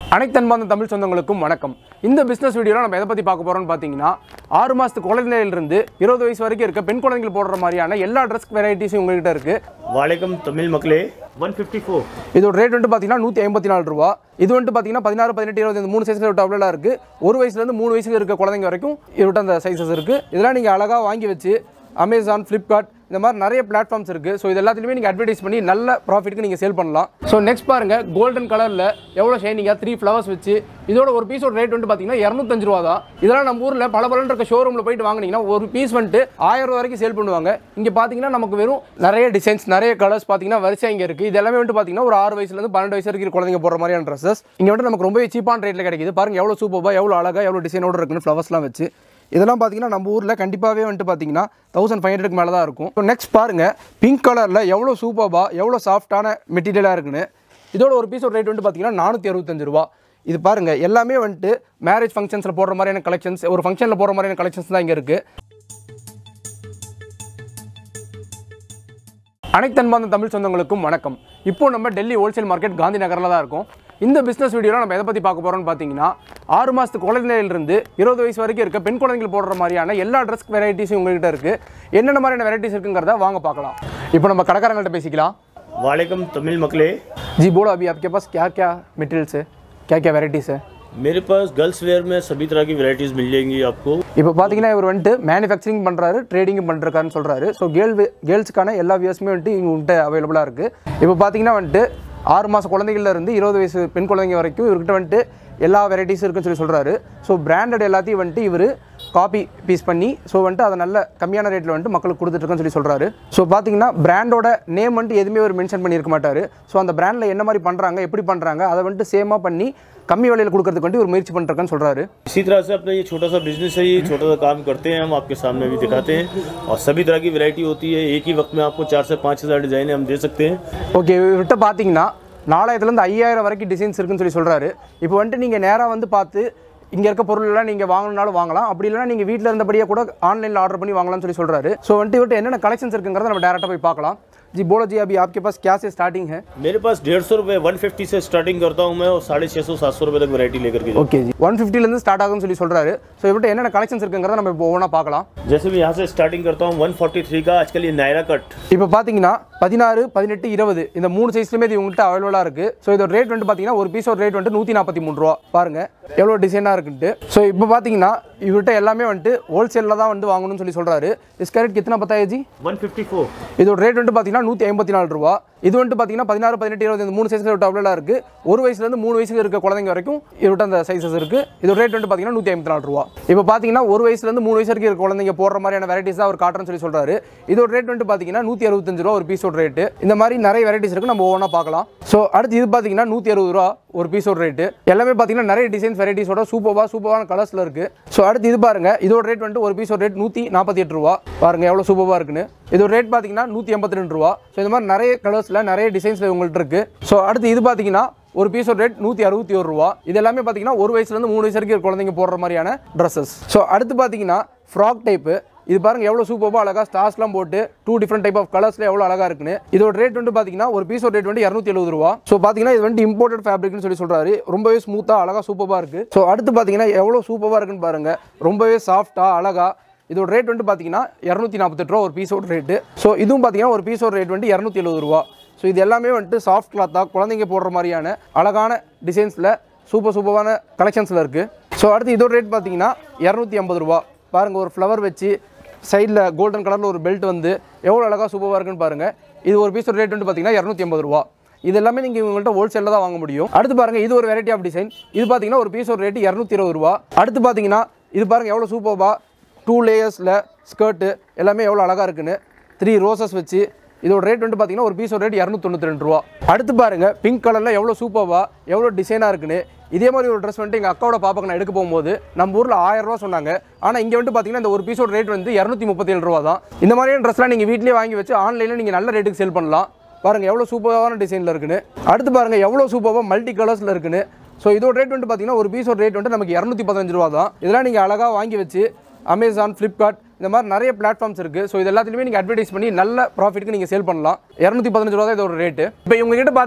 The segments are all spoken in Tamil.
அனைத்து அன்பார்ந்த தமிழ் சொந்தங்களுக்கும் வணக்கம் இந்த பிஸ்னஸ் வீடியோவில் நம்ம எதை பற்றி பார்க்க போகிறோம்னு பார்த்தீங்கன்னா ஆறு மாதத்து குழந்தையிலிருந்து இருபது வயசு வரைக்கும் இருக்க பெண் குழந்தைகள் போடுற மாதிரியான எல்லா ட்ரெஸ் வெரைட்டிஸும் உங்ககிட்ட இருக்குது वालेकुम तमिल मकले 154 இதோட ரேட் வந்து பார்த்தீங்கன்னா நூற்றி ஐம்பத்தி நாலு ரூபா இது வந்துட்டு பார்த்தீங்கன்னா பதினாறு பதினெட்டு இருபது இந்த மூணு சைஸில் அவைலபிளாக இருக்குது ஒரு வயசுலேருந்து மூணு வயசுக்கு இருக்க குழந்தைங்க வரைக்கும் இவர்கிட்ட அந்த சைஸஸ் இருக்குது இதெல்லாம் நீங்கள் அழகாக வாங்கி வச்சு அமேசான் ஃப்ளிப்கார்ட் இந்த மாதிரி நிறைய பிளாட்ஃபார்ம்ஸ் இருக்குது ஸோ இது எல்லாத்துலேயுமே நீங்கள் அட்வர்டைஸ் பண்ணி நல்ல ப்ராஃபிட்க்கு நீங்கள் சேல் பண்ணலாம் ஸோ நெக்ஸ்ட் பாருங்கள் கோல்டன் கலரில் எவ்வளோ ஷைனிங்காக த்ரீ ஃப்ளவர்ஸ் வச்சு இதோட ஒரு பீஸோட ரேட் வந்து பார்த்தீங்கன்னா இரநூத்தஞ்சு ரூபா தான் இதெல்லாம் நம்ம ஊரில் பல பலன் இருக்க ஷோரூமில் போயிட்டு வாங்கினீங்கன்னா ஒரு பீஸ் வந்துட்டு ஆயிரம் ரூபா வரைக்கும் சேல் பண்ணுவாங்க இங்கே பார்த்தீங்கன்னா நமக்கு வெறும் நிறைய டிசைன்ஸ் நிறைய கலர்ஸ் பார்த்தீங்கன்னா வரிசை இங்கே இருக்குது இது எல்லாமே வந்துட்டு பார்த்தீங்கன்னா ஒரு ஆறு வயசுலேருந்து பன்னெண்டு வயசு வரைக்கும் குழந்தைங்க போடுற மாதிரியான ட்ரெஸ்ஸஸ் இங்கே வந்துட்டு நமக்கு ரொம்பவே சீப்பான ரேட்டில் கிடைக்குது பாருங்க எவ்வளோ சூப்பராக எவ்வளோ அழகாக எவ்வளோ டிசைனோட இருக்குன்னு ஃப்ளவர்ஸ்லாம் வச்சு இதெல்லாம் பார்த்தீங்கன்னா நம்ம ஊரில் கண்டிப்பாகவே வந்துட்டு பார்த்தீங்கன்னா தௌசண்ட் ஃபைவ் ஹண்ட்ரட்க்கு மேலே தான் இருக்கும் ஸோ நெக்ஸ்ட் பாருங்கள் பிங்க் கலரில் எவ்வளோ சூப்பராக எவ்வளோ சாஃப்டான மெட்டீரியலாக இருக்குன்னு இதோட ஒரு பீஸோட ரேட் வந்து பார்த்தீங்கன்னா நானூற்றி அறுபத்தஞ்சு ரூபா இது பாருங்கள் எல்லாமே வந்துட்டு மேரேஜ் ஃபங்க்ஷன்ஸில் போடுற மாதிரியான கலெக்ஷன்ஸ் ஒரு ஃபங்க்ஷனில் போடுற மாதிரியான கலெக்ஷன்ஸ் தான் இங்கே இருக்குது அனைத்து அன்பார்ந்த தமிழ் சொந்தங்களுக்கும் வணக்கம் இப்போ நம்ம டெல்லி ஹோல்சேல் மார்க்கெட் காந்தி நகரில் தான் இருக்கோம் இந்த பிஸ்னஸ் வீடியோவில் நம்ம எதை பற்றி பார்க்க போகிறோம்னு பார்த்தீங்கன்னா ஆறு மாதத்து குழந்தையிலிருந்து இருபது வயசு வரைக்கும் இருக்க பெண் குழந்தைகள் போடுற மாதிரியான எல்லா ட்ரெஸ் வெரைட்டிஸும் உங்ககிட்ட இருக்குது என்னென்ன மாதிரியான வெரைட்டிஸ் இருக்குங்கிறத வாங்க பார்க்கலாம் இப்போ நம்ம கடைக்காரங்கள்ட்ட பேசிக்கலாம் वालेकुम तमिल मकले जी बोलो अभी आपके पास क्या क्या मटेरियल्स है क्या क्या वेराइटीज़ है मेरे पास गर्ल्स वेयर में सभी तरह की वैरायटीज़ मिल जाएंगी आपको இப்போ பார்த்தீங்கன்னா இவர் வந்துட்டு மேனுஃபேக்சரிங் பண்ணுறாரு ட்ரேடிங்கும் பண்ணுறாருன்னு சொல்கிறாரு ஸோ கேர்ள் கேர்ள்ஸ்க்கான எல்லா வியர்ஸுமே வந்துட்டு இவங்ககிட்ட அவைலபிளாக இருக்குது இப்போ பார்த்தீங்கன்னா வந்துட்டு ஆறு மாத குழந்தைகள்ல இருந்து இருபது வயசு பெண் குழந்தைங்க வரைக்கும் இவர்கிட்ட வந்துட்டு எல்லா வெரைட்டிஸ் இருக்குன்னு சொல்லி சொல்கிறாரு ஸோ பிராண்டட் எல்லாத்தையும் வந்துட்டு இவர் காப்பி பீஸ் பண்ணி ஸோ வந்துட்டு அதை நல்ல கம்மியான ரேட்டில் வந்துட்டு மக்களுக்கு கொடுத்துட்ருக்குன்னு சொல்லி சொல்கிறாரு ஸோ பார்த்தீங்கன்னா பிராண்டோட நேம் வந்துட்டு எதுவுமே ஒரு மென்ஷன் பண்ணியிருக்க மாட்டார் ஸோ அந்த பிராண்டில் என்ன மாதிரி பண்ணுறாங்க எப்படி பண்ணுறாங்க அதை வந்துட்டு சேமாக பண்ணி கம்மி விலையில் கொடுக்கறதுக்கு வந்துட்டு ஒரு முயற்சி பண்ணுறேன்னு சொல்கிறாரு इसी तरह से अपना ये छोटा सा बिजनेस है ये छोटा सा काम करते हैं हम आपके सामने भी दिखाते हैं और सभी तरह की वैरायटी होती है एक ही वक्त में आपको चार से पाँच हज़ार डिज़ाइने हम दे सकते हैं ஓகே இவர்கிட்ட பார்த்தீங்கன்னா நாலாயிரத்துலேருந்து ஐயாயிரம் வரைக்கும் டிசைன்ஸ் இருக்குன்னு சொல்லி சொல்கிறாரு இப்போ வந்துட்டு நீங்கள் நேராக வந்து பார்த்து இங்கே இருக்க பொருள் எல்லாம் நீங்கள் வாங்கணும்னாலும் வாங்கலாம் அப்படி இல்லைனா நீங்கள் வீட்டில் இருந்தபடியே கூட ஆன்லைனில் ஆர்டர் பண்ணி வாங்கலாம்னு சொல்லி சொல்கிறாரு ஸோ வந்துட்டு இவர்கிட்ட என்னென்ன கலெக்ஷன்ஸ் இருக்குங்கிறத நம்ம டேரெக்டாக போய் பார்க்கலாம் जी बोलो जी अभी आपके पास क्या से स्टार्टिंग है मेरे पास डेढ़ सौ रुपये वन फिफ्टी से स्टार्टिंग करता हूँ मैं और साढ़े छः सौ सात सौ रुपये तक वैरायटी लेकर के जाता ஓகே ஜி ஒன் ஃபிஃப்டிலேருந்து ஸ்டார்ட் ஆகும்னு சொல்லி சொல்கிறாரு ஸோ இவர்கிட்ட என்னென்ன கலெக்ஷன்ஸ் இருக்குங்கிறத நம்ம இப்போ ஒவ்வொன்றா பார்க்கலாம் हूँ जैसे मैं यहाँ से स्टार्टिंग करता हूँ वन फोर्टी थ्री का आजकल ये नायरा कट இப்போ பார்த்தீங்கன்னா பதினாறு பதினெட்டு இருபது இந்த மூணு சைஸ்லையுமே இது உங்கள்கிட்ட அவைலபிளாக இருக்குது ஸோ இதோட ரேட் வந்து பார்த்தீங்கன்னா ஒரு பீஸோட ரேட் வந்து நூற்றி நாற்பத்தி மூணு ரூபா பாருங்க எவ்வளோ டிசைனாக இருக்குன்ட்டு ஸோ இப்போ பார்த்தீங்கன்னா இவர்கிட்ட எல்லாமே வந்துட்டு ஹோல்சேலில் தான் வந்து வாங்கணும்னு சொல்லி சொல்கிறாரு இஸ் கேரட் கித்தனை பத்தாயிரஜி वन फिफ्टी फोर இதோட ரேட் வந்து பார்த்தீங்கன்னா நூற்றி ஐம்பத்தி நாலு ரூபா இது வந்துட்டு பார்த்தீங்கன்னா பதினாறு பதினெட்டு இருபது இந்த மூணு சைஸில் அவைலபிளாக இருக்குது ஒரு வயசுலேருந்து மூணு வயசுக்கு இருக்க குழந்தைங்க வரைக்கும் இவர்கிட்ட அந்த சைஸஸ் இருக்குது இதோட ரேட் வந்து பார்த்தீங்கன்னா நூற்றி ஐம்பத்தி நாலு ரூபா இப்போ பார்த்தீங்கன்னா ஒரு வயசுலேருந்து மூணு வயசு வரைக்கும் இருக்க குழந்தைங்க போடுற மாதிரியான வெரைட்டிஸ் தான் அவர் காட்டுறேன்னு சொல்லி சொல்கிறாரு இதோட ரேட் வந்து பார்த்தீங்கன்னா நூற்றி அறுபத்தஞ்சு ரூபா ஒரு பீஸோட ரேட்டு இந்த மாதிரி நிறைய வெரைட்டிஸ் இருக்குது நம்ம ஒவ்வொன்றா பார்க்கலாம் ஸோ அடுத்து இது பார்த்தீங்கன்னா நூற்றி அறுபது ரூபா ஒரு பீஸோட ரேட்டு எல்லாமே பார்த்தீங்கன்னா நிறைய டிசைன்ஸ் வெரைட்டிஸோட சூப்பராக சூப்பரான கலர்ஸில் இருக்குது ஸோ அடுத்து இது பாருங்க இதோட ரேட் வந்துட்டு ஒரு பீஸோட ரேட் நூற்றி நாற்பத்தி எட்டு ரூபா பாருங்க எவ்வளோ சூப்பராக இருக்குன்னு இதோட ரேட் பார்த்தீங்கன்னா நூற்றி எண்பத்தி ரெண்டு ரூபா ஸோ இந்த மாதிரி நிறைய கலர்ஸில் நிறைய டிசைன்ஸில் உங்கள்கிட்ட இருக்குது ஸோ அடுத்து இது பார்த்தீங்கன்னா ஒரு பீஸோட ரேட் நூற்றி அறுபத்தி ஒரு ரூபா இது எல்லாமே பார்த்தீங்கன்னா ஒரு வயசுலேருந்து மூணு வயசு வரைக்கும் இருக்க குழந்தைங்க போடுற மாதிரியான ட்ரெஸ்ஸஸ் ஸோ அடுத்து பார்த்தீங்கன்னா ஃப்ராக் டைப்பு இது பாருங்க எவ்வளோ சூப்பராக அழகாக ஸ்டார்ஸ்லாம் போட்டு டூ டிஃப்ரெண்ட் டைப் ஆஃப் கலர்ஸில் எவ்வளோ அழகாக இருக்குன்னு இதோட ரேட் வந்து பார்த்தீங்கன்னா ஒரு பீஸோட ரேட் வந்து இரநூத்தி எழுபது ரூபா ஸோ பார்த்தீங்கன்னா இது வந்து இம்போர்ட்டட் ஃபேப்ரிக்னு சொல்லி சொல்கிறாரு ரொம்பவே ஸ்மூத்தாக அழகாக சூப்பராக இருக்குது ஸோ அடுத்து பார்த்தீங்கன்னா எவ்வளோ சூப்பராக இருக்குன்னு பாருங்க ரொம்பவே சாஃப்டாக அழகாக இதோட ரேட் வந்து பார்த்தீங்கன்னா இரநூத்தி நாற்பத்தெட்டு ரூபா ஒரு பீஸோட ரேட்டு ஸோ இதுவும் பார்த்தீங்கன்னா ஒரு பீஸோட ரேட் வந்து இரநூத்தி எழுபது ரூபா ஸோ இது எல்லாமே வந்துட்டு சாஃப்ட் கிளாத்தாக குழந்தைங்க போடுற மாதிரியான அழகான டிசைன்ஸில் சூப்பர் சூப்பரான கலெக்ஷன்ஸில் இருக்குது ஸோ அடுத்து இதோட ரேட் பார்த்தீங்கன்னா இரநூத்தி ஐம்பது ரூபா பாருங்கள் ஒரு ஃப்ளவர் வச்சு சைடில் கோல்டன் கலரில் ஒரு பெல்ட் வந்து எவ்வளோ அழகாக சூப்பராக இருக்குன்னு பாருங்கள் இது ஒரு பீஸோட ரேட் வந்து பார்த்தீங்கன்னா இரநூத்தி ஐம்பது ரூபா இது எல்லாமே நீங்கள் இவங்கள்ட்ட ஹோல்சேலில் தான் வாங்க முடியும் அடுத்து பாருங்கள் இது ஒரு வெரைட்டி ஆஃப் டிசைன் இது பார்த்தீங்கன்னா ஒரு பீஸோட ரேட் இரநூத்தி இருபது ரூபா அடுத்து பார்த்தீங்கன்னா இது பாருங்கள் எவ்வளோ சூப்பராக டூ லேயர்ஸில் ஸ்கர்ட்டு எல்லாமே எவ்வளோ அழகாக இருக்குன்னு த்ரீ ரோசஸ் வச்சு இதோட ரேட் வந்து பார்த்தீங்கன்னா ஒரு பீஸோட ரேட் இரநூத்தொண்ணூற்றி ரெண்டு ரூபா அடுத்து பாருங்கள் பிங்க் கலரில் எவ்வளோ சூப்பராக எவ்வளோ டிசைனாக இருக்குன்னு இதே மாதிரி ஒரு ட்ரெஸ் வந்துட்டு எங்கள் அக்காவோட பாப்பாக்கு நான் எடுக்க போகும்போது நம்ம ஊரில் ஆயிரம் ரூபா சொன்னாங்க ஆனால் இங்கே வந்துட்டு பார்த்தீங்கன்னா இந்த ஒரு பீஸோட ரேட் வந்து இரநூத்தி முப்பத்தேழு ரூபா தான் இந்த மாதிரியான ட்ரெஸ்லாம் நீங்கள் வீட்டிலேயே வாங்கி வச்சு ஆன்லைனில் நீங்கள் நல்ல ரேட்டுக்கு சேல் பண்ணலாம் பாருங்கள் எவ்வளோ சூப்பரான டிசைனில் இருக்குன்னு அடுத்து பாருங்கள் எவ்வளோ சூப்பராக மல்டி கலர்ஸில் இருக்குன்னு ஸோ இதோட ரேட் வந்து பார்த்தீங்கன்னா ஒரு பீஸோட ரேட் வந்து நமக்கு இரநூத்தி பதினஞ்சு ரூபா தான் இதெல்லாம் நீங்கள் அழகாக வாங்கி வச்சு அமேசான் ஃப்ளிப்கார்ட் இந்த மாதிரி நிறைய பிளாட்ஃபார்ம்ஸ் இருக்குது ஸோ இது எல்லாத்துலேயுமே நீங்கள் அட்வர்டைஸ் பண்ணி நல்ல ப்ராஃபிட்க்கு நீங்கள் சேல் பண்ணலாம் இரநூத்தி பதினஞ்சு ரூபா தான் இதோட ரேட்டு இப்போ இவங்க கிட்ட பார்த்தீங்கன்னா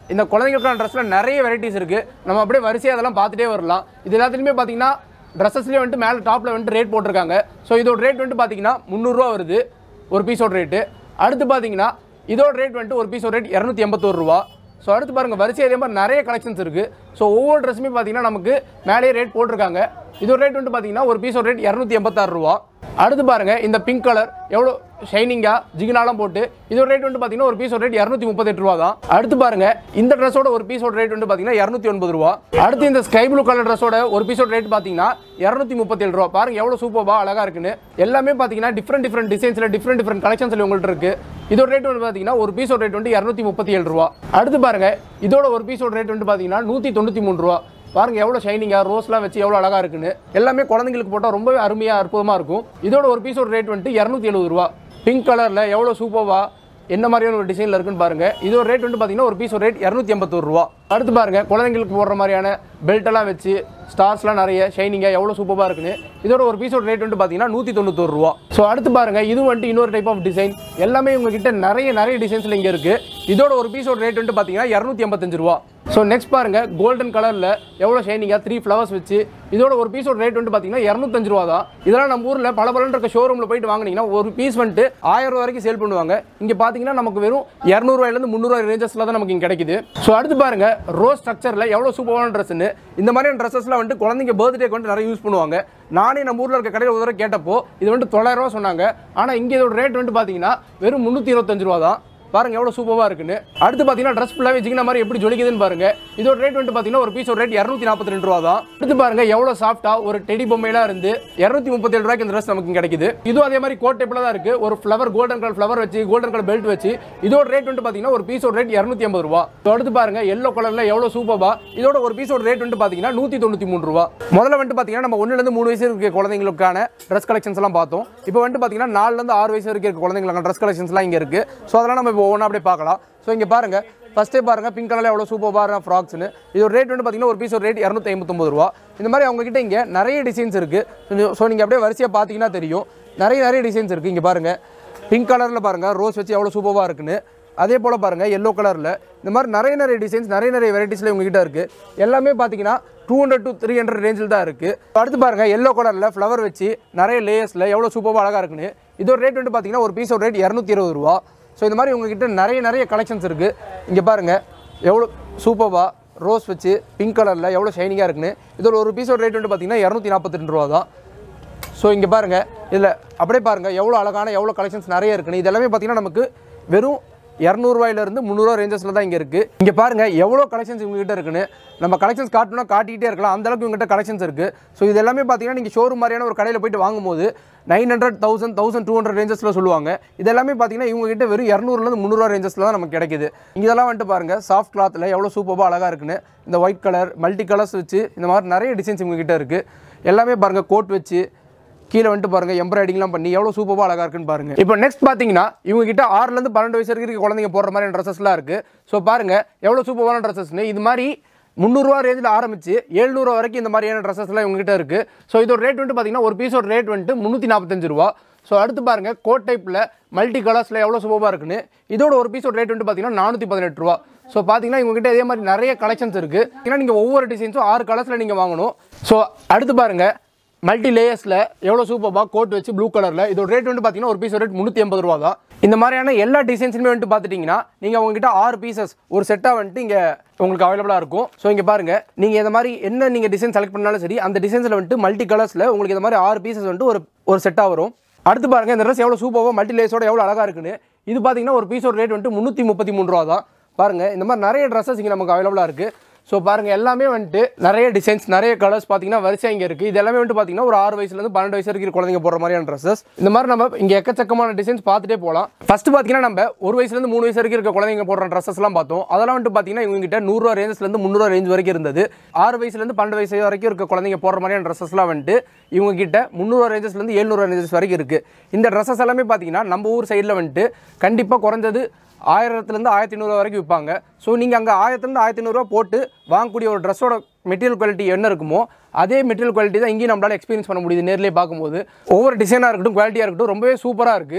இந்த குழந்தைங்களுக்கான ட்ரெஸ்ஸில் நிறைய வெரைட்டிஸ் இருக்குது நம்ம அப்படியே வரிசையாக அதெல்லாம் பார்த்துட்டே வரலாம் இது எல்லாத்துலேயுமே பார்த்தீங்கன்னா ட்ரெஸ்ஸஸ்லேயே வந்துட்டு மேலே டாப்பில் வந்துட்டு ரேட் போட்டிருக்காங்க ஸோ இதோட ரேட் வந்துட்டு பார்த்தீங்கன்னா முந்நூறுரூவா வருது ஒரு பீஸோட ரேட்டு அடுத்து பார்த்தீங்கன்னா இதோட ரேட் வந்துட்டு ஒரு பீஸோட ரேட் இரநூத்தி எண்பத்தோரு ரூபா ஸோ அடுத்து பாருங்கள் வரிசை அதே மாதிரி நிறைய கலெக்ஷன்ஸ் இருக்குது ஸோ ஒவ்வொரு ட்ரெஸ்ஸுமே பார்த்தீங்கன்னா நமக்கு மேலேயே ரேட் போட்டிருக்காங்க இதோட ரேட் வந்துட்டு பார்த்தீங்கன்னா ஒரு பீஸோட ரேட் இரநூத்தி எண்பத்தாறு ரூபா அடுத்து பாருங்கள் இந்த பிங்க் கலர் எவ்வளோ ஷைனிங்காக ஜிகினாலாம் போட்டு இதோட ரேட் வந்து பார்த்தீங்கன்னா ஒரு பீஸோட ரேட் இரநூத்தி முப்பத்தெட்டு ரூபா தான் அடுத்து பாருங்க இந்த ட்ரெஸ்ஸோட ஒரு பீஸோட ரேட் வந்து பார்த்தீங்கன்னா இரநூத்தி ஒன்பது ரூபா அடுத்து இந்த ஸ்கை ப்ளூ கலர் ட்ரெஸ்ஸோட ஒரு பீஸோட ரேட் பார்த்தீங்கன்னா இரநூத்தி முப்பத்தேழு ரூபா பாருங்க எவ்வளோ சூப்பர்பா அழகா இருக்குன்னு எல்லாமே பார்த்தீங்கன்னா டிஃப்ரெண்ட் டிஃப்ரெண்ட் டிசைன்ஸில் டிஃப்ரெண்ட் டிஃப்ரெண்ட் கலெக்ஷன்ஸில் உங்கள்கிட்ட இருக்கு இதோட ரேட் வந்து பார்த்தீங்கன்னா ஒரு பீஸோட ரேட் வந்து இரநூத்தி முப்பத்தி ஏழு ரூபா அடுத்து பாருங்க இதோட ஒரு பீஸோட ரேட் வந்து பார்த்தீங்கன்னா நூற்றி தொண்ணூற்றி மூணு ரூபா பாருங்க எவ்வளோ ஷைனிங்காக ரோஸ்லாம் வச்சு எவ்வளோ அழகா இருக்குன்னு எல்லாமே குழந்தைங்களுக்கு போட்டால் ரொம்பவே அருமையாக அற்புதமாக இருக்கும் இதோட ஒரு பீஸோட ரேட் வந்துட்டு இரநூத்தி எழுபது ரூபா பிங்க் கலரில் எவ்வளோ சூப்பர்வா என்ன மாதிரியான ஒரு டிசைனில் இருக்குன்னு பாருங்க இதோட ரேட் வந்து பார்த்தீங்கன்னா ஒரு பீஸோட ரேட் இரநூத்தி எண்பத்தோரு ரூபா அடுத்து பாருங்க குழந்தைங்களுக்கு போடுற மாதிரியான பெல்ட் எல்லாம் வச்சு ஸ்டார்ஸ்லாம் நிறைய ஷைனிங்காக எவ்வளோ சூப்பராக இருக்குன்னு இதோட ஒரு பீஸோட ரேட் வந்து பார்த்தீங்கன்னா நூற்றி தொண்ணூத்தோரு ரூபா ஸோ அடுத்து பாருங்க இது வந்துட்டு இன்னொரு டைப் ஆஃப் டிசைன் எல்லாமே உங்ககிட்ட நிறைய நிறைய டிசைன்ஸில் இங்கே இருக்கு இதோட ஒரு பீஸோட ரேட் வந்து பார்த்தீங்கன்னா இரநூத்தி எண்பத்தஞ்சு ரூபா ஸோ நெக்ஸ்ட் பாருங்க கோல்டன் கலரில் எவ்வளோ ஷைனிங்காக த்ரீ ஃப்ளவர்ஸ் வச்சு இதோட ஒரு பீஸோட ரேட் வந்து பார்த்தீங்கன்னா இரநூத்தஞ்சு ரூபா தான் இதெல்லாம் நம்ம ஊரில் பல பலன் இருக்க ஷோரூமில் போயிட்டு வாங்குனீங்கன்னா ஒரு பீஸ் வந்துட்டு ஆயிரம் ரூபா வரைக்கும் சேல் பண்ணுவாங்க இங்கே பார்த்தீங்கன்னா நமக்கு வெறும் இரநூறுவாயிலேருந்து முந்நூறுவா ரேஞ்சஸில் தான் நமக்கு இங்கே கிடைக்குது ஸோ அடுத்து பாருங்க ரோஸ் ஸ்ட்ரக்சரில் எவ்வளோ சூப்பரான ட்ரெஸ்ஸுன்னு இந்த மாதிரியான ட்ரெஸ்ஸஸ்லாம் வந்துட்டு குழந்தைங்க பர்த்டேக்கு வந்து நிறைய யூஸ் பண்ணுவாங்க நானே நம்ம ஊரில் இருக்க கடையில் ஒரு தடவை கேட்டப்போ இது வந்துட்டு தொள்ளாயிரம் ரூபா சொன்னாங்க ஆனால் இங்கே இதோட ரேட் வந்துட்டு பார்த்தீங்கன்னா வெறும் முந்நூற்றி இருபத்தஞ்சு ரூபா தான் பாருங்க எவ்வளோ சூப்பராக இருக்குன்னு அடுத்து பார்த்தீங்கன்னா ட்ரெஸ் ஃபுல்லாகவே ஜிகின மாதிரி எப்படி ஜொலிக்குதுன்னு பாருங்க இதோட ரேட் வந்து பார்த்தீங்கன்னா ஒரு பீஸோட ரேட் இரநூத்தி நாற்பத்தி ரெண்டு ரூபா தான் அடுத்து பாருங்க எவ்வளோ சாஃப்டா ஒரு டெடி பொம்மையெல்லாம் இருந்து இரநூத்தி முப்பத்தேழு ரூபாய்க்கு இந்த ட்ரெஸ் நமக்கு கிடைக்குது இதுவும் அதே மாதிரி கோட் டைப்பில் தான் இருக்கு ஒரு ஃப்ளவர் கோல்டன் கலர் ஃப்ளவர் வச்சு கோல்டன் கலர் பெல்ட் வச்சு இதோட ரேட் வந்து பார்த்தீங்கன்னா ஒரு பீஸோட ரேட் இரநூத்தி ஐம்பது ரூபா So, அடுத்து பாருங்க எல்லோ கலர்ல எவ்வளோ சூப்பரா இதோட ஒரு பீஸோட ரேட் வந்து பார்த்தீங்கன்னா நூற்றி தொண்ணூற்றி மூணு ரூபா முதல்ல வந்து பார்த்தீங்கன்னா நம்ம ஒன்றுலேருந்து மூணு வயசு இருக்க குழந்தைங்களுக்கான ட்ரெஸ் கலெக்ஷன்ஸ் எல்லாம் பார்த்தோம் இப்போ வந்து பார்த்தீங்கன்னா நாலுலேருந்து ஆறு வயசு வரைக்கும் இருக்க குழந்தைங்களுக்கான ட்ரெஸ் கலெக்ஷன்ஸ்லாம் இங்கே இருக்கு ஸோ அதெல்லாம் நம்ம இப்போ ஒவ்வொன்றா அப்படியே பார்க்கலாம் ஸோ இங்கே பாருங்க ஃபஸ்ட்டே பாருங்க பிங்க் கலரில் எவ்வளோ சூப்பர் பாருங்க ஃப்ராக்ஸ்னு இதோட ரேட் வந்து பார்த்தீங்கன்னா ஒரு பீஸ் ரேட் இரநூத்தி ஐம்பத்தொம்பது ரூபா இந்த மாதிரி அவங்க கிட்ட இங்கே நிறைய டிசைன்ஸ் இருக்குது ஸோ நீங்கள் அப்படியே வரிசையாக பார்த்தீங்கன்னா தெரியும் நிறைய நிறைய டிசைன்ஸ் இருக்குது இங்கே பாருங்க பிங்க் கலரில் பாருங்க ரோஸ் வச்சு எவ்வளோ சூப்பராக இருக்குன்னு அதே போல் பாருங்கள் எல்லோ கலரில் இந்த மாதிரி நிறைய நிறைய டிசைன்ஸ் நிறைய நிறைய வெரைட்டிஸில் உங்ககிட்ட இருக்குது எல்லாமே பார்த்தீங்கன்னா two hundred to three hundred ரேஞ்சில் தான் இருக்குது அடுத்து பாருங்கள் எல்லோ கலரில் ஃப்ளவர் வச்சு நிறைய லேயர்ஸில் எவ்வளோ சூப்பராக அழகாக இருக்குன்னு இதோட ரேட் வந்து பார்த்தீங்கன்னா ஒரு பீஸோட ரேட் இரநூத்தி இருபது ரூபா ஸோ இந்த மாதிரி உங்ககிட்ட நிறைய நிறைய கலெக்ஷன்ஸ் இருக்குது இங்கே பாருங்கள் எவ்வளோ சூப்பராக ரோஸ் வச்சு பிங்க் கலரில் எவ்வளோ ஷைனிங்காக இருக்குன்னு இதோட ஒரு பீஸோட ரேட் வந்து பார்த்தீங்கன்னா இரநூத்தி நாற்பத்தி ரெண்டு ரூபா தான் ஸோ இங்கே பாருங்கள் இதில் அப்படியே பாருங்கள் எவ்வளோ அழகான எவ்வளோ கலெக்ஷன்ஸ் நிறைய இருக்குன்னு இது எல்லாமே பார்த்தீங்கன்னா நமக்கு வெறும் இரநூறுவாயிலிருந்து முந்நூறுவா ரேஞ்சஸில் தான் இங்கே இருக்குது இங்கே பாருங்கள் எவ்வளோ கலெக்ஷன்ஸ் இவங்ககிட்ட இருக்குன்னு நம்ம கலெக்ஷன்ஸ் காட்டணும்னா காட்டிகிட்டே இருக்கலாம் அந்த அளவுக்கு இவங்ககிட்ட கலெக்ஷன்ஸ் இருக்குது ஸோ இது எல்லாமே பார்த்தீங்கன்னா நீங்கள் ஷோரூம் மாதிரியான ஒரு கடையில் போயிட்டு வாங்கும்போது nine hundred thousand thousand two hundred ரேஞ்சஸில் சொல்லுவாங்க இது எல்லாமே பார்த்தீங்கன்னா இவங்ககிட்ட வெறும் இரநூறுலேருந்து முந்நூறுவா ரேஞ்சஸில் தான் நமக்கு கிடைக்குது இங்க இதெல்லாம் வந்துட்டு பாருங்கள் சாஃப்ட் கிளாத்தில் எவ்வளோ சூப்பராக அழகாக இருக்குன்னு இந்த ஒயிட் கலர் மல்டி கலர்ஸ் வச்சு இந்த மாதிரி நிறைய டிசைன்ஸ் இவங்ககிட்ட இருக்குது எல்லாமே பாருங்கள் கோட் வச்சு கீழே வந்துட்டு பாருங்க எம்ப்ராய்டிங்லாம் பண்ணி எவ்வளோ சூப்பராக அழகாக இருக்குன்னு பாருங்க இப்போ நெக்ஸ்ட் பார்த்தீங்கன்னா இவங்க கிட்ட ஆறுலேருந்து பன்னெண்டு வயசு வரைக்கும் இருக்க குழந்தைங்க போடுற மாதிரி ட்ரெஸ்ஸஸ்லாம் இருக்கு ஸோ பாருங்க எவ்வளோ சூப்பரான ட்ரெஸ்ஸஸ்னு இது மாதிரி முந்நூறுரூவா ரேஞ்சில் ஆரம்பிச்சு எழுநூறுவா வரைக்கும் இந்த மாதிரியான ட்ரெஸ்ஸஸ்லாம் இவங்க கிட்ட இருக்கு ஸோ இதோட ரேட் வந்துட்டு பார்த்தீங்கன்னா ஒரு பீஸோட ரேட் வந்துட்டு முந்நூற்றி நாற்பத்தஞ்சு ரூபா ஸோ அடுத்து பாருங்க கோட் டைப்பில் மல்டி கலர்ஸில் எவ்வளோ சூப்பராக இருக்குன்னு இதோட ஒரு பீஸோட ரேட் வந்துட்டு பார்த்தீங்கன்னா நானூற்றி பதினெட்டு ரூபா ஸோ பார்த்தீங்கன்னா இவங்ககிட்ட இதே மாதிரி நிறைய கலெக்ஷன்ஸ் இருக்குது ஏன்னா நீங்கள் ஒவ்வொரு டிசைன்ஸும் ஆறு கலர்ஸில் நீங்கள் வாங்கணும் ஸோ அடுத்து பாருங்க மல்டி லேயர்ஸில் எவ்வளோ சூப்பராக கோட் வச்சு ப்ளூ கலரில் இதோட ரேட் வந்து பார்த்தீங்கன்னா ஒரு பீஸ் ரேட் முந்நூற்றி எண்பது ரூபா தான் இந்த மாதிரியான எல்லா டிசைன்ஸுமே வந்துட்டு பார்த்துட்டிங்கன்னா நீங்கள் உங்ககிட்ட ஆறு பீசஸ் ஒரு செட்டாக வந்துட்டு இங்கே உங்களுக்கு அவைலபிளாக இருக்கும் ஸோ இங்கே பாருங்கள் நீங்கள் இந்த மாதிரி என்ன நீங்கள் டிசைன் செலக்ட் பண்ணாலும் சரி அந்த டிசைன்ஸில் வந்துட்டு மல்டி கலர்ஸில் உங்களுக்கு இந்த மாதிரி ஆறு பீசஸ் வந்துட்டு ஒரு ஒரு செட்டாக வரும் அடுத்து பாருங்க இந்த ட்ரெஸ் எவ்வளோ சூப்பராக மல்டி லேஸோட எவ்வளோ அழகாக இருக்குன்னு இது பார்த்தீங்கன்னா ஒரு பீஸோட ரேட் வந்துட்டு முந்நூற்றி முப்பத்தி மூணு ரூபா தான் பாருங்க இந்த மாதிரி நிறைய ட்ரெஸ்ஸஸ் இங்கே நமக்கு அவைலபிளாக இருக்குது ஸோ பாருங்க எல்லாமே வந்துட்டு நிறைய டிசைன்ஸ் நிறைய கலர்ஸ் பார்த்தீங்கன்னா வரிசை இங்கே இருக்குது இது எல்லாமே வந்துட்டு பார்த்தீங்கன்னா ஒரு ஆறு வயசுலேருந்து பன்னெண்டு வயசு இருக்கிற குழந்தைங்க போடுற மாதிரியான ட்ரெஸ்ஸஸ் இந்த மாதிரி நம்ம இங்கே எக்கச்சக்கமான டிசைன்ஸ் பார்த்துட்டே போகலாம் ஃபர்ஸ்ட் பார்த்தீங்கன்னா நம்ம ஒரு வயசுலேருந்து மூணு வயசு வரைக்கும் இருக்க குழந்தைங்க போடுற ட்ரெஸ்ஸஸ்லாம் பார்த்தோம் அதெல்லாம் வந்துட்டு பார்த்தீங்கன்னா இவங்க கிட்ட நூறுரூவா ரேஞ்சஸ்லேருந்து முந்நூறுவா ரேஞ்ச் வரைக்கும் இருந்தது ஆறு வயசுலேருந்து பன்னெண்டு வயசு வரைக்கும் இருக்க குழந்தைங்க போடுற மாதிரியான ட்ரெஸ்ஸஸ்லாம் வந்துட்டு இவங்க கிட்ட முந்நூறுவா ரேஞ்சஸ்லேருந்து எழுநூறுவா ரேஞ்சஸ் வரைக்கும் இருக்குது இந்த ட்ரெஸ்ஸஸ் எல்லாமே பார்த்தீங்கன்னா நம்ம ஊர் சைடில் வந்துட்டு கண்டிப்பாக குறைஞ்சது ஆயிரத்துலேருந்து ஆயிரத்தி ஐநூறுவா வரைக்கும் விற்பாங்க ஸோ நீங்கள் அங்கே ஆயிரத்துலேருந்து ஆயிரத்தி ஐநூறுரூவா போட்டு வாங்கக்கூடிய ஒரு ட்ரெஸ்ஸோட மெட்டீரியல் குவாலிட்டி என்ன இருக்குமோ அதே மெட்டீரியல் குவாலிட்டி தான் இங்கேயும் நம்மளால எக்ஸ்பீரியன்ஸ் பண்ண முடியுது நேர்லேயே பார்க்கும்போது ஒவ்வொரு டிசைனாக இருக்கட்டும் குவாலிட்டியாக இருக்கட்டும் ரொம்பவே சூப்பராக இருக்குது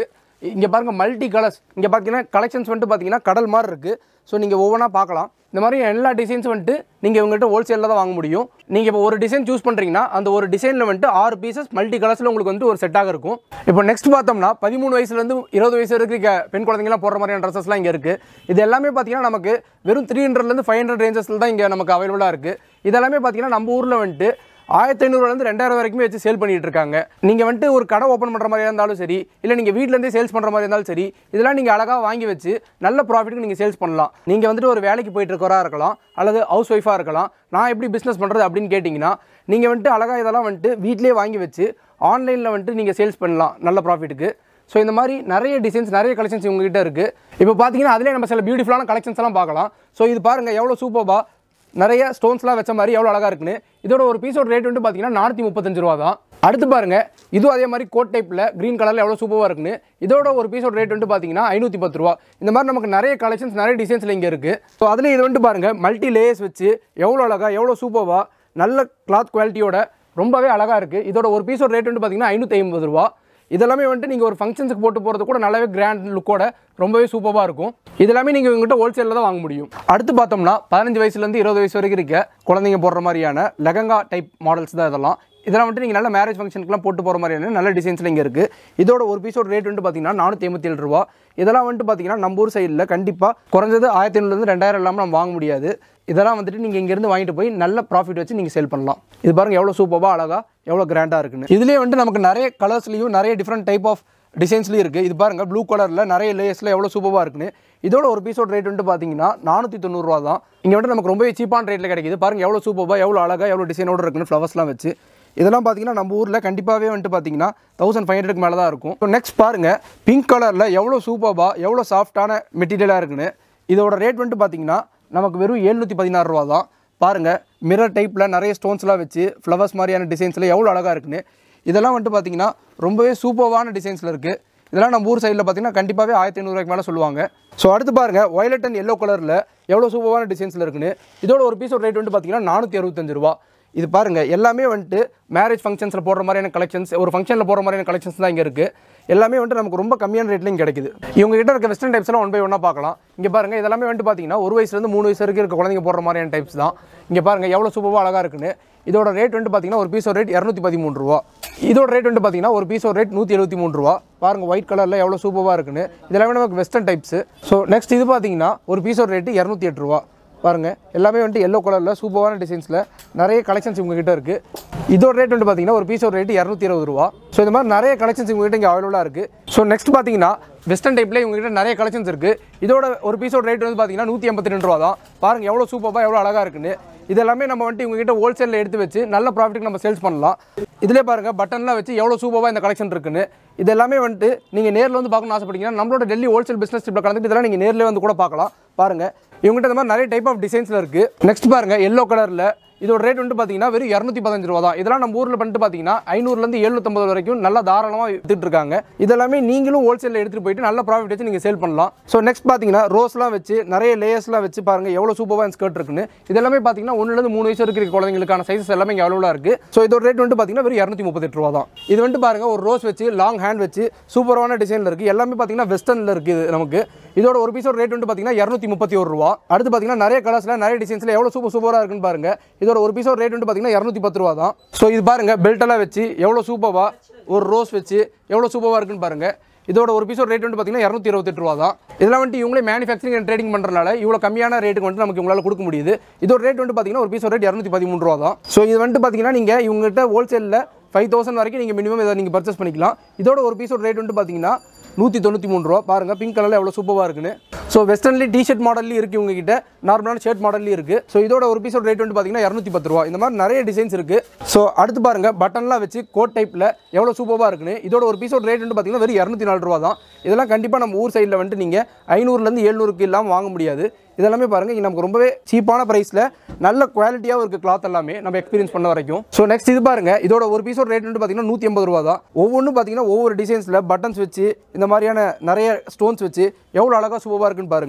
இங்கே பாருங்கள் மல்டி கலர்ஸ் இங்கே பார்த்தீங்கன்னா கலெக்ஷன்ஸ் வந்துட்டு பார்த்தீங்கன்னா கடல் மாதிரி இருக்குது ஸோ நீங்கள் ஒவ்வொன்றா பார்க்கலாம் இந்த மாதிரி எல்லா டிசைன்ஸ் வந்துட்டு நீங்கள் இவங்ககிட்ட ஹோல்சேலில் தான் வாங்க முடியும் நீங்கள் இப்போ ஒரு டிசைன் சூஸ் பண்ணுறீங்கன்னா அந்த ஒரு டிசைனில் வந்துட்டு ஆறு பீசஸ் மல்டி கலர்ஸில் உங்களுக்கு வந்து ஒரு செட்டாக இருக்கும் இப்போ நெக்ஸ்ட் பார்த்தோம்னா பதிமூணு வயசுலேருந்து இருபது வயசு இருக்க பெண் குழந்தைங்கலாம் போடுற மாதிரியான ட்ரெஸ்ஸஸ்லாம் இங்கே இருக்குது இது எல்லாமே பார்த்தீங்கன்னா நமக்கு வெறும் த்ரீ ஹண்ட்ரட்லேருந்து ஃபைவ் ஹண்ட்ரட் ரேஞ்சஸில் தான் இங்கே நமக்கு அவைலபிளாக இருக்குது இதெல்லாமே பார்த்தீங்கன்னா நம்ம ஊரில் வந்துட்டு ஆயிரத்தி ஐநூறுலேருந்து ரெண்டாயிரம் வரைக்குமே வச்சு சேல் பண்ணிட்டு இருக்காங்க நீங்கள் வந்துட்டு ஒரு கடை ஓப்பன் பண்ணுற மாதிரியா இருந்தாலும் சரி இல்லை நீங்கள் வீட்டிலேருந்தே சேல்ஸ் பண்ணுற மாதிரி இருந்தாலும் சரி இதெல்லாம் நீங்கள் அழகாக வாங்கி வச்சு நல்ல ப்ராஃபிட்டுக்கு நீங்கள் சேல்ஸ் பண்ணலாம் நீங்கள் வந்துட்டு ஒரு வேலைக்கு போயிட்டு இருக்கவரா இருக்கலாம் அல்லது ஹவுஸ் ஒய்ஃபாக இருக்கலாம் நான் எப்படி பிஸ்னஸ் பண்ணுறது அப்படின்னு கேட்டிங்கன்னா நீங்கள் வந்துட்டு அழகாக இதெல்லாம் வந்துட்டு வீட்டிலேயே வாங்கி வச்சு ஆன்லைனில் வந்துட்டு நீங்கள் சேல்ஸ் பண்ணலாம் நல்ல ப்ராஃபிட்டுக்கு ஸோ இந்த மாதிரி நிறைய டிசைன்ஸ் நிறைய கலெக்ஷன்ஸ் உங்ககிட்ட இருக்குது இப்போ பார்த்தீங்கன்னா அதிலே நம்ம சில பியூட்டிஃபுல்லான கலெக்ஷன்ஸ் எல்லாம் பார்க்கலாம் ஸோ இது பாருங்கள் எவ்வளோ சூப்பர்பா நிறைய ஸ்டோன்ஸ்லாம் வச்ச மாதிரி எவ்வளோ அழகாக இருக்குன்னு இதோட ஒரு பீஸோட ரேட் வந்து பார்த்தீங்கன்னா நானூற்றி முப்பத்தஞ்சு ரூபா தான் அடுத்து பாருங்க இதுவும் அதே மாதிரி கோட் டைப்பில் க்ரீன் கலரில் எவ்வளோ சூப்பராக இருக்குன்னு இதோட ஒரு பீஸோட ரேட் வந்து பார்த்தீங்கன்னா ஐநூற்றி பத்து ரூபா இந்த மாதிரி நமக்கு நிறைய கலெக்ஷன்ஸ் நிறைய டிசைன்ஸில் இங்கே இருக்குது ஸோ அதில் இது வந்துட்டு பாருங்க மல்டி லேயர்ஸ் வச்சு எவ்வளோ அழகாக எவ்வளோ சூப்பராக நல்ல கிளாத் குவாலிட்டியோட ரொம்பவே அழகாக இருக்குது இதோட ஒரு பீஸோட ரேட் வந்து பார்த்தீங்கன்னா ஐநூற்றி ஐம்பது ரூபா இதெல்லாமே வந்துட்டு நீங்கள் ஒரு ஃபங்க்ஷன்ஸுக்கு போட்டு போகிறது கூட நல்லாவே கிராண்ட் லுக்கோட ரொம்பவே சூப்பராக இருக்கும் இதெல்லாமே நீங்கள் இவங்ககிட்ட ஹோல்சேலில் தான் வாங்க முடியும் அடுத்து பார்த்தோம்னா பதினஞ்சு வயசுலேருந்து இருபது வயசு வரைக்கும் இருக்க குழந்தைங்க போடுற மாதிரியான லெகங்கா டைப் மாடல்ஸ் தான் இதெல்லாம் இதெல்லாம் வந்துட்டு நீங்கள் நல்ல மேரேஜ் ஃபங்க்ஷனுக்குலாம் போட்டு போகிற மாதிரியான நல்ல டிசைன்ஸில் இங்கே இருக்குது இதோட ஒரு பீஸோட ரேட் வந்துட்டு பார்த்தீங்கன்னா நானூற்றி எண்பத்தி ஏழு ரூபா இதெல்லாம் வந்துட்டு பார்த்தீங்கன்னா நம்ம ஊர் சைடில் கண்டிப்பாக குறைஞ்சது ஆயிரத்தி ஐநூறுலேருந்து ரெண்டாயிரம் இல்லாமல் நம்ம வாங்க முடியாது இதெல்லாம் வந்துட்டு நீங்கள் இங்கேருந்து வாங்கிட்டு போய் நல்ல ப்ராஃபிட் வச்சு நீங்கள் சேல் பண்ணலாம் இது பாருங்கள் எவ்வளோ சூப்பராக அழகாக எவ்வளோ கிராண்டாக இருக்குன்னு இதுலேயே வந்துட்டு நமக்கு நிறைய கலர்ஸ்லையும் நிறைய டிஃப்ரெண்ட் டைப் ஆஃப் டிசைன்ஸ்லையும் இருக்குது இது பாருங்கள் ப்ளூ கலரில் நிறைய லேயர்ஸில் எவ்வளோ சூப்பராக இருக்குன்னு இதோட ஒரு பீஸோட ரேட் வந்துட்டு பார்த்தீங்கன்னா நானூற்றி தொண்ணூறுரூவா தான் இங்கே வந்துட்டு நமக்கு ரொம்பவே சீப்பான ரேட்டில் கிடைக்குது பாருங்கள் எவ்வளோ சூப்பராக எவ்வளோ அழகாக எவ்வளோ டிசைனோட இருக்குன்னு ஃப்ளவர்ஸ்லாம் வச்சு இதெல்லாம் பார்த்தீங்கன்னா நம்ம ஊரில் கண்டிப்பாகவே வந்துட்டு பார்த்தீங்கன்னா தௌசண்ட் ஃபைவ் ஹண்ட்ரட்க்கு மேலே தான் இருக்கும் இப்போ நெக்ஸ்ட் பாருங்கள் பிங்க் கலரில் எவ்வளோ சூப்பராக எவ்வளோ சாஃப்டான மெட்டீரியலாக இருக்குன்னு இதோட ரேட் வந்துட்டு பார்த்தீங்கன்னா நமக்கு வெறும் எழுநூற்றி பதினாறு ரூபா தான் பாருங்கள் மிரர் டைப்பில் நிறைய ஸ்டோன்ஸ்லாம் வச்சு ஃப்ளவர்ஸ் மாதிரியான டிசைன்ஸில் எவ்வளோ அழகாக இருக்குன்னு இதெல்லாம் வந்துட்டு பார்த்தீங்கன்னா ரொம்பவே சூப்பர்வான டிசைன்ஸில் இருக்குது இதெல்லாம் நம்ம ஊர் சைடில் பார்த்தீங்கன்னா கண்டிப்பாகவே ஆயிரத்தி ஐநூறுவாய்க்கு மேலே சொல்லுவாங்க ஸோ அடுத்து பாருங்கள் வயலட் அண்ட் எல்லோ கலரில் எவ்வளோ சூப்பரான டிசைன்ஸில் இருக்குன்னு இதோட ஒரு பீஸோட ரேட் வந்து பார்த்தீங்கன்னா நானூற்றி அறுபத்தஞ்சு ரூபா இது பாருங்கள் எல்லாமே வந்துட்டு மேரேஜ் ஃபங்க்ஷன்ஸில் போடுற மாதிரியான கலெக்ஷன்ஸ் ஒரு ஃபங்க்ஷனில் போடுற மாதிரியான கலெக்ஷன்ஸ் தான் இங்கே இருக்குது எல்லாமே வந்துட்டு நமக்கு ரொம்ப கம்மியான ரேட்லையும் கிடைக்குது இவங்க கிட்ட இருக்க வெஸ்டர்ன் டைப்ஸ்லாம் ஒன் பை ஒன்னாக பார்க்கலாம் இங்கே பாருங்கள் இதெல்லாமே வந்துட்டு பார்த்தீங்கன்னா ஒரு வயசுலேருந்து மூணு வயசு வரைக்கும் இருக்க குழந்தைங்க போடுற மாதிரியான டைப்ஸ் தான் இங்கே பாருங்கள் எவ்வளோ சூப்பராக அழகாக இருக்குன்னு இதோட ரேட் வந்துட்டு பார்த்தீங்கன்னா ஒரு பீஸோட ரேட் இரநூத்தி பதிமூணு ரூபா இதோட ரேட் வந்துட்டு பார்த்தீங்கன்னா ஒரு பீஸோட ரேட் நூற்றி எழுபத்தி மூணு ரூபா பாருங்கள் ஒயிட் கலரில் எவ்வளோ சூப்பராக இருக்குன்னு இதெல்லாமே நமக்கு வெஸ்டர்ன் டைப்ஸ் ஸோ நெக்ஸ்ட் இது பார்த்தீங்கன்னா ஒரு பீஸோட ரேட்டு இரநூத்தி எட்டு ரூபா பாருங்கள் எல்லாமே வந்துட்டு எல்லோ கலரில் சூப்பரான டிசைன்ஸில் நிறைய கலெக்ஷன்ஸ் உங்ககிட்ட இருக்குது இதோட ரேட் வந்து பார்த்தீங்கன்னா ஒரு பீஸோட ரேட் இரநூத்தி இருபது ரூபா ஸோ இந்த மாதிரி நிறைய கலெக்ஷன்ஸ் உங்ககிட்ட இங்கே அவைலபிளாக இருக்குது ஸோ நெக்ஸ்ட் பார்த்தீங்கன்னா வெஸ்டர்ன் டைப்லேயே உங்ககிட்ட நிறைய கலெக்ஷன்ஸ் இருக்குது இதோட ஒரு பீஸோட ரேட் வந்து பார்த்தீங்கன்னா நூற்றி எண்பத்தி ரெண்டு ரூபா தான் பாருங்கள் எவ்வளோ சூப்பராக எவ்வளோ அழகாக இருக்குன்னு இதெல்லாமே நம்ம வந்துட்டு உங்ககிட்ட ஹோல்சேலில் எடுத்து வச்சு நல்ல ப்ராஃபிட்டுக்கு நம்ம சேல்ஸ் பண்ணலாம் இதிலே பாருங்கள் பட்டன்லாம் வச்சு எவ்வளோ சூப்பராக இந்த கலெக்ஷன் இருக்குன்னு இது எல்லாமே வந்துட்டு நீங்கள் நேரில் வந்து பார்க்கணும்னு ஆசைப்பட்டீங்கன்னா நம்மளோட டெல்லி ஹோல்சேல் பிஸ்னஸ் ட்ரிப்பில் கலந்துட்டு இதெல்லாம் நீங்கள் நேரில் வந்து கூட பார்க்கலாம் பாருங்கள் இவங்ககிட்ட இந்த மாதிரி நிறைய டைப் ஆஃப் டிசைன்ஸில் இருக்குது நெக்ஸ்ட் பாருங்கள் எல்லோ கலரில் இதோட ரேட் வந்து பார்த்தீங்கன்னா வெறும் இரநூத்தி பதினஞ்சு ரூபா தான் இதெல்லாம் நம்ம ஊரில் பண்ணிட்டு பார்த்தீங்கன்னா ஐநூறுலேருந்து எழுநூத்தம்பது வரைக்கும் நல்லா தாராளமாக வித்துட்டு இருக்காங்க இதெல்லாமே நீங்களும் ஹோல்சேலில் எடுத்துகிட்டு போயிட்டு நல்ல ப்ராஃபிட் வச்சு நீங்கள் சேல் பண்ணலாம் ஸோ நெக்ஸ்ட் பார்த்தீங்கன்னா ரோஸ்லாம் வச்சு நிறைய லேயர்ஸ்லாம் வச்சு பாருங்கள் எவ்வளோ சூப்பராக ஸ்கர்ட் இருக்குன்னு இதெல்லாமே பார்த்தீங்கன்னா ஒன்றுலேருந்து மூணு வயசு இருக்கிற குழந்தைங்களுக்கான சைஸஸ் எல்லாமே இங்கே அவ்வளோ இருக்குது ஸோ இதோட ரேட் வந்து பார்த்தீங்கன்னா வெறும் இரநூத்தி முப்பத்தெட்டு ரூபா தான் இது வந்து பாருங்கள் ஒரு ரோஸ் வச்சு லாங் ஹேண்ட் வச்சு சூப்பரான டிசைனில் இருக்குது எல்லாமே பார்த்தீங்கன்னா வெஸ்டர்னில் இருக்குது நமக்கு இதோட ஒரு பீஸோட ரேட் வந்து பார்த்தீங்கன்னா இரநூத்தி முப்பத்தி ஒரு ரூபா அடுத்து பார்த்தீங்கன்னா நிறைய கலர்ஸில் நிறைய டிசைன்ஸில் எவ்வளோ சூப்பர் சூப்பராக இருக்குன்னு பாருங்க இதோட ஒரு பீஸோட ரேட் வந்து பார்த்தீங்கன்னா இரநூத்தி பத்து ரூபா தான் ஸோ இது பாருங்க பெல்ட் எல்லாம் வச்சு எவ்வளோ சூப்பராக ஒரு ரோஸ் வச்சு எவ்வளோ சூப்பராக இருக்குன்னு பாருங்க இதோட ஒரு பீஸோட ரேட் வந்து பார்த்தீங்கன்னா இரநூத்தி இருபத்தெட்டு ரூபா தான் இதெல்லாம் வந்துட்டு இவங்களே மேனுஃபேக்சரிங் அண்ட் ட்ரேடிங் பண்ணுறனால இவ்வளோ கம்மியான ரேட்டுக்கு வந்துட்டு நமக்கு உங்களால் கொடுக்க முடியுது இதோட ரேட் வந்து பார்த்தீங்கன்னா ஒரு பீஸோட ரேட் இரநூத்தி பதிமூணு ரூபா தான் ஸோ இது வந்துட்டு பார்த்தீங்கன்னா நீங்கள் இவங்ககிட்ட ஹோல்சேலில் ஃபைவ் தௌசண்ட் வரைக்கும் நீங்கள் மினிமம் இதை நீங்கள் பர்ச்சேஸ் பண்ணிக்கலாம் இதோட ஒரு பீஸோட ரேட் வந்து பார்த்தீங்கன்னா நூற்றி தொண்ணூற்றி மூணு ரூபா பாருங்கள் பிங்க் கலரில் எவ்வளோ சூப்பராக இருக்குன்னு ஸோ வெஸ்டர்ன்லி டிஷர்ட் மாடல்லையும் இருக்குது உங்ககிட்ட நார்மலான ஷர்ட் மாடல்லையும் இருக்குது ஸோ இதோட ஒரு பீஸோட ரேட் வந்து பார்த்தீங்கன்னா இரநூத்தி பத்து ரூபா இந்த மாதிரி நிறைய டிசைன்ஸ் இருக்குது ஸோ அடுத்து பாருங்கள் பட்டன்லாம் வச்சு கோட் டைப்பில் எவ்வளோ சூப்பராக இருக்குன்னு இதோட ஒரு பீஸோட ரேட் வந்து பார்த்தீங்கன்னா வெறும் இரநூத்தி நாலு ரூபா தான் இதெல்லாம் கண்டிப்பாக நம்ம ஊர் சைடில் வந்துட்டு நீங்கள் ஐநூறுலேருந்து எழுநூறுக்கு இல்லாமல் வாங்க முடியாது இதெல்லாமே பாருங்கள் இங்கே நமக்கு ரொம்பவே சீப்பான ப்ரைஸில் நல்ல குவாலிட்டியாக இருக்குது கிளாத் எல்லாமே நம்ம எக்ஸ்பீரியன்ஸ் பண்ண வரைக்கும் ஸோ நெக்ஸ்ட் இது பாருங்கள் இதோட ஒரு பீஸோட ரேட் வந்து பார்த்தீங்கன்னா நூற்றி ஐம்பது ரூபா தான் ஒவ்வொன்றும் பார்த்தீங்கன்னா ஒவ்வொரு டிசைன்ஸில் பட்டன்ஸ் வச்சு இந்த மாதிரியான நிறைய ஸ்டோன்ஸ் வச்சு எவ்வளோ அழகாக சூப்பராக இருக்குன்னு பாருங்கள்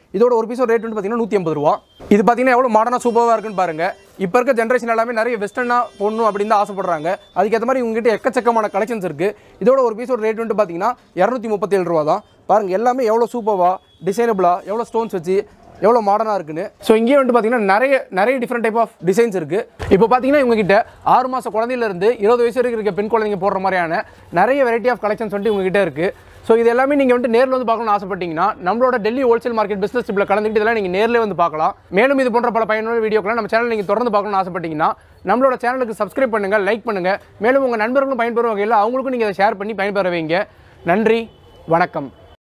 இதோட ஒரு பீஸோட ரேட் வந்து பார்த்தீங்கன்னா நூற்றி ஐம்பது ரூபா இது பார்த்தீங்கன்னா எவ்வளோ மாடர்னாக சூப்பராக இருக்குன்னு பாருங்க இப்போ இருக்க ஜென்ரேஷன் எல்லாமே நிறைய வெஸ்டர்னாக போடணும் அப்படின்னு தான் ஆசைப்படுறாங்க அதுக்கேற்ற மாதிரி உங்ககிட்ட எக்கச்சக்கமான கலெக்ஷன்ஸ் இருக்குது இதோட ஒரு பீஸோட ரேட் வந்து பார்த்தீங்கன்னா இரநூத்தி முப்பத்தேழு ரூபா தான் பாருங்கள் எல்லாமே எவ்வளோ சூப்பராக டிசைனபிளாக எவ்வளோ ஸ்டோன்ஸ் வச்சு எவ்வளோ மாடர்னாக இருக்குன்னு ஸோ இங்கேயே வந்து பார்த்தீங்கன்னா நிறைய நிறைய டிஃப்ரெண்ட் டைப் ஆஃப் டிசைன்ஸ் இருக்குது இப்போ பார்த்தீங்கன்னா இவங்ககிட்ட ஆறு மாத குழந்தையிலேருந்து இருபது வயசு வரைக்கும் இருக்க பெண் குழந்தைங்க போடுற மாதிரியான நிறைய வெரைட்டி ஆஃப் கலெக்ஷன்ஸ் வந்துட்டு உங்ககிட்ட இருக்குது ஸோ இது எல்லாமே நீங்கள் வந்து நேரில் வந்து பார்க்கணும்னு ஆசைப்பட்டீங்கன்னா நம்மளோட டெல்லி ஹோல்சேல் மார்க்கெட் பிஸ்னஸ் ட்ரிப்பில் கலந்துக்கிட்டு இதெல்லாம் நீங்கள் நேரில் வந்து பார்க்கலாம் மேலும் இது போன்ற பல பயனுள்ள வீடியோக்களை நம்ம சேனல் நீங்கள் தொடர்ந்து பார்க்கணும்னு ஆசைப்பட்டீங்கன்னா நம்மளோட சேனலுக்கு சப்ஸ்கிரைப் பண்ணுங்கள் லைக் பண்ணுங்கள் மேலும் உங்கள் நண்பர்களும் பயன்பெறும் வகையில் அவங்களுக்கும் நீங்கள் இதை ஷேர் பண்ணி பயன்பெற வைங்க நன்றி வணக்கம்